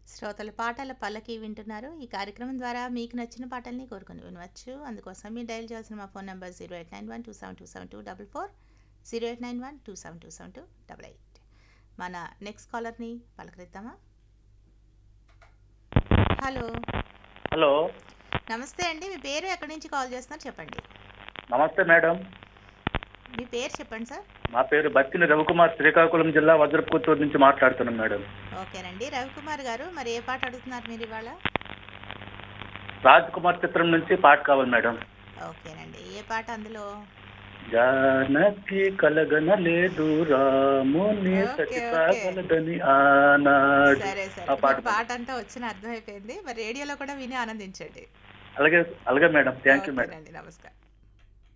శ్రోతల పాటల పల్లకి వింటున్నారు ఈ కార్యక్రమం ద్వారా మీకు నచ్చిన పాటల్ని కోరుకొని వినవచ్చు అందుకోసం మీరు డయల్ చేయాల్సిన మా phone number zero eight nine one two seven two seven two double four zero eight nine one two seven two seven two double eight మన నెక్స్ట్ కాలర్ని పలకరిద్దామా హలో హలో నమస్తే అండి మీ పేరు ఎక్కడి నుంచి కాల్ చేస్తున్నారు చెప్పండి నమస్తే మేడం మీ పేరు చెప్పండి సార్ మా పేరు బత్తిని రవికుమార్ శ్రీకాకుళం జిల్లా వజ్రపుత్తూరు నుంచి మాట్లాడుతున్నాం మేడం ఓకేనండి రవికుమార్ గారు మరి ఏ పాట అడుగుతున్నారు మీరు ఇవాళ రాజ్ కుమార్ చిత్రం నుంచి పాట కావాలి మేడం ఓకేనండి ఏ పాట అందులో జానకి కలగన లేదు రాముని ఓకే, సతి ఓకే. కాగలదని ఆనాడు సరే సరే ఆ పాట మీకు పాట అంతా వచ్చిన అర్థమైపోయింది మరి రేడియోలో కూడా విని ఆనందించండి అలాగే అలాగే మేడం థ్యాంక్ యూ మేడం ఓకేనండి నమస్కారం